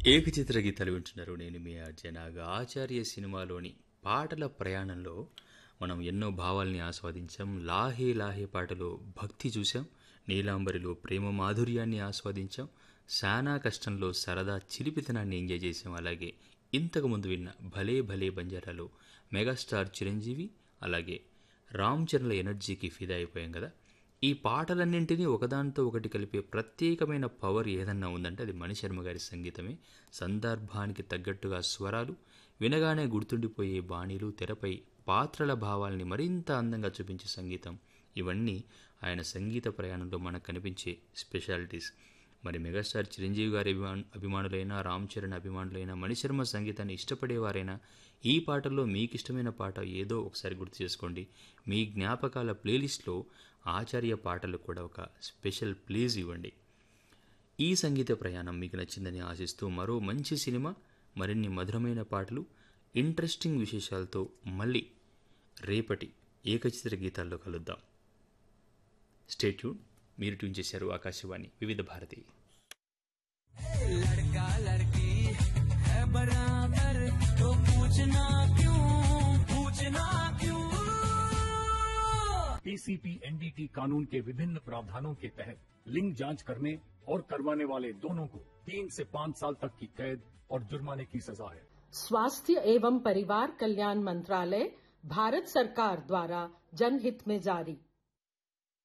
ఏకచిత్ర గీతాలు వింటున్నారు నేను మీ అర్జనాగా ఆచార్య సినిమాలోని పాటల ప్రయాణంలో మనం ఎన్నో భావాల్ని ఆస్వాదించాం లాహే లాహే పాటలో భక్తి చూసాం నీలాంబరిలో ప్రేమ మాధుర్యాన్ని ఆస్వాదించాం శానా కష్టంలో సరదా చిలిపితనాన్ని ఎంజాయ్ చేసాం అలాగే ఇంతకు ముందు విన్న భలే భలే బంజారాలో మెగాస్టార్ చిరంజీవి అలాగే రామ్ చరణ్ల ఎనర్జీకి ఫిదా అయిపోయాం కదా ఈ పాటలన్నింటినీ ఒకదానితో ఒకటి కలిపే ప్రత్యేకమైన పవర్ ఏదన్నా ఉందంటే అది మణిశర్మ గారి సంగీతమే సందర్భానికి తగ్గట్టుగా స్వరాలు వినగానే గుర్తుండిపోయే బాణీలు తెరపై పాత్రల భావాల్ని మరింత అందంగా చూపించే సంగీతం ఇవన్నీ ఆయన సంగీత ప్రయాణంలో మనకు కనిపించే స్పెషాలిటీస్ మరి మెగాస్టార్ చిరంజీవి గారి అభిమాన్ అభిమానులైనా రామ్ చరణ్ అభిమానులైనా మణిశర్మ సంగీతాన్ని ఇష్టపడేవారైనా ఈ పాటల్లో మీకు ఇష్టమైన పాట ఏదో ఒకసారి గుర్తు చేసుకోండి మీ జ్ఞాపకాల ప్లేలిస్ట్లో ఆచార్య పాటలు కూడా ఒక స్పెషల్ ప్లేస్ ఇవ్వండి ఈ సంగీత ప్రయాణం మీకు నచ్చిందని ఆశిస్తూ మరో మంచి సినిమా మరిన్ని మధురమైన పాటలు ఇంట్రెస్టింగ్ విశేషాలతో మళ్ళీ రేపటి ఏకచిత్ర గీతాల్లో కలుద్దాం స్టేట్యూన్ మీరు ట్యూన్ చేశారు ఆకాశవాణి వివిధ భారతి लड़का लड़की है बराबर तो पूछना क्यों पूछना क्यों पीसीपी एनडीटी कानून के विभिन्न प्रावधानों के तहत लिंग जांच करने और करवाने वाले दोनों को तीन से पाँच साल तक की कैद और जुर्माने की सजा है स्वास्थ्य एवं परिवार कल्याण मंत्रालय भारत सरकार द्वारा जनहित में जारी